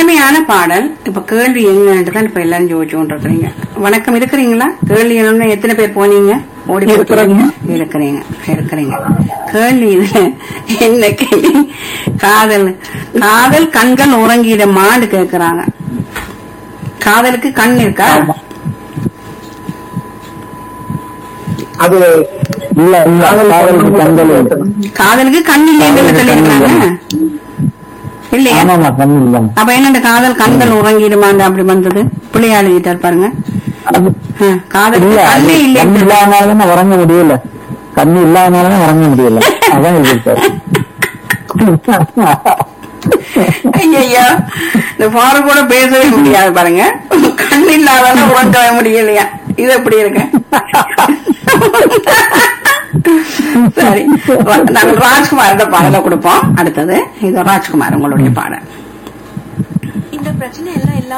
அருமையான பாடல் இப்ப கேள்வி என்னன்னு தான் இப்ப எல்லாரும் ஜோதிச்சு கொண்டிருக்கிறீங்க வணக்கம் இருக்கிறீங்களா கேள்வி என்னன்னு எத்தனை பேர் போனீங்க ஓடி போயிட்டீங்க? இருக்கிறேங்க. இருக்கிறீங்க இருக்கிறீங்க கேள்வி இதுல என்ன கேள்வி காதல் காதல் கண்கள் உறங்கிடமான்னு கேக்குறாங்க காதலுக்கு கண் இருக்கா ஆமா. அது இல்ல இல்ல காதலுக்கு கண்கள் உண்டு. காதலுக்கு கண் இல்லைன்னு சொல்லிருக்காங்க இல்லையா ஆமாமா கண் இல்ல அப்ப என்ன இந்த காதல் கண்கள் உறங்கிடுமாங்க அப்படி வந்தது பிள்ளையா எழுதிட்டார் பாருங்க அது ஆ, காதல் இல்ல அது கண்ணே இல்லை கண் இல்லாதனால உறங்க முடியல கண் இல்லாதனால உறங்க முடியல அதான் எழுதிருக்காரு ஐயா இந்த ஃபாரு கூட பேசவே முடியாது பாருங்க கண் இல்லாதால உறங்கவே முடியலையா இது எப்படி இருக்கு சரி நாங்கள் ராஜ்குமாரோட பாடலை கொடுப்போம் அடுத்தது இது ராஜ்குமார் உங்களுடைய பாடல் இந்த பிரச்சனை எல்லாம் எல்லா